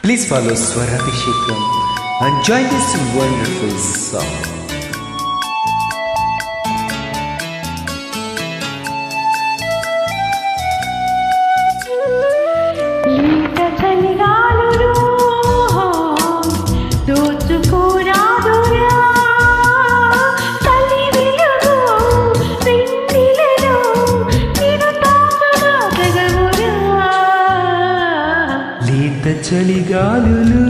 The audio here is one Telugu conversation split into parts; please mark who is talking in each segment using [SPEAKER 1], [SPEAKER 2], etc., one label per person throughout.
[SPEAKER 1] Please follow Swarabhishekam and join this wonderful song.
[SPEAKER 2] ఈత చలిగాలులు దోచుకోరాదురా తల్లి వెలుగు వెన్నెలలో నిన్ను తాకగా తెగవురా
[SPEAKER 1] లేత చలిగాలులు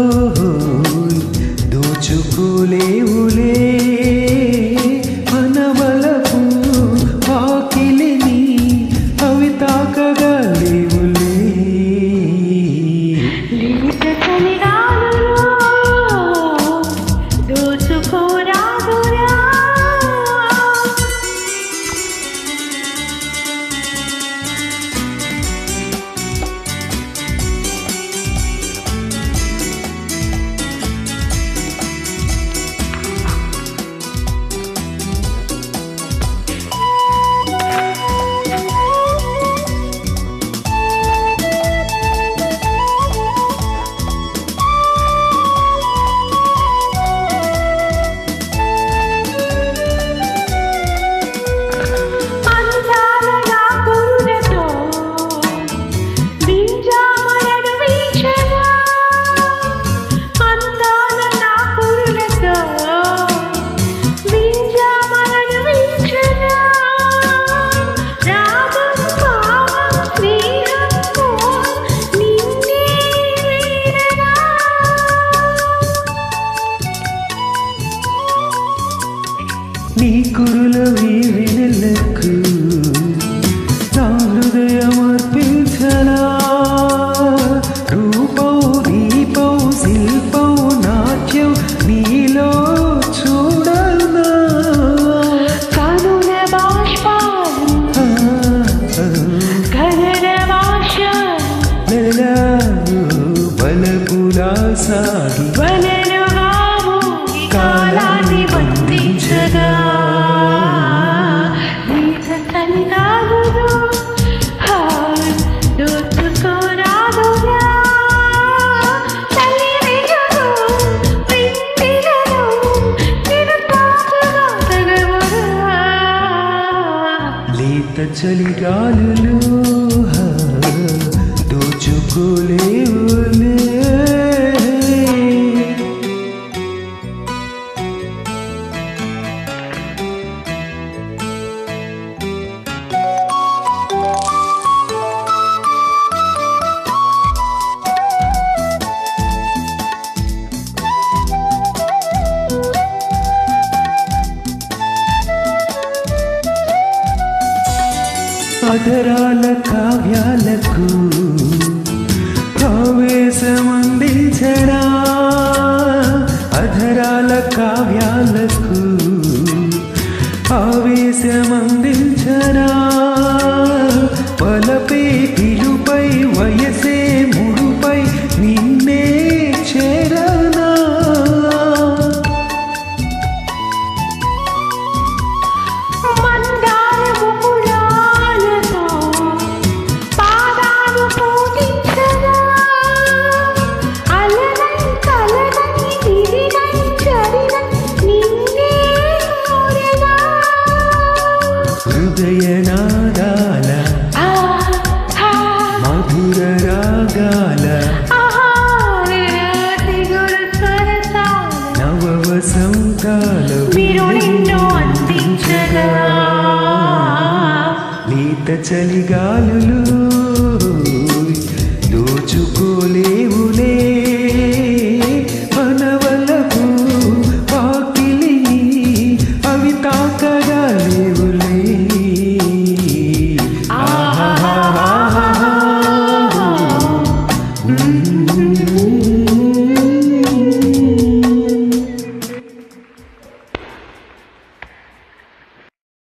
[SPEAKER 1] దోచుకోలేవులే మనవలపు వాకిలిని అవి తాకగా లేవులే
[SPEAKER 2] ఈత చలిగాలులు దోచుకోరాదురా అందాల నా కురులతో బింజామరను వీచగా అందాల నా కురులతో బింజామరను వీచగా రాగం భావం స్నేహం మోహం నిన్నే వీడగా
[SPEAKER 1] నీ కురుల వీణలకు నా హృదయం అర్పించనా రూపం దీపం శిల్పం నాట్యం నీలో చూడనా
[SPEAKER 2] కనుల బాష్పాలు కనల భాష
[SPEAKER 1] బలపులా సాగి
[SPEAKER 2] వలలుగా ఊగి కాలాన్ని బంధించగా నీత కలిగాలును దోచుకోరాదురా తల్లి వెలుగు వెన్నెలలో నిన్ను తాకగా తెగవురా
[SPEAKER 1] లేత చలిగాలులు దోచుకోలేవులే అధరాల కావ్యాలకు ఆవేశమందించడా అధరాల కావ్యాలకు ఆవేశమందించడా పలపై పిలుపై వయసే ముడుపై నిన్నే చేరనా
[SPEAKER 2] మందార ముకుళాలతో పాదాలు పూజించగా అలనై కలనై విరినై చరినై నిన్నే కోరెగా
[SPEAKER 1] హృదయనాదాల
[SPEAKER 2] ఆ ఆ
[SPEAKER 1] మధుర రాగాల
[SPEAKER 2] ఆహారతి గురు సరసాల
[SPEAKER 1] నవ వసంతాల
[SPEAKER 2] మీరు నిన్ను అందించగా
[SPEAKER 1] నీత చలిగాలులు దోచుకోలేవు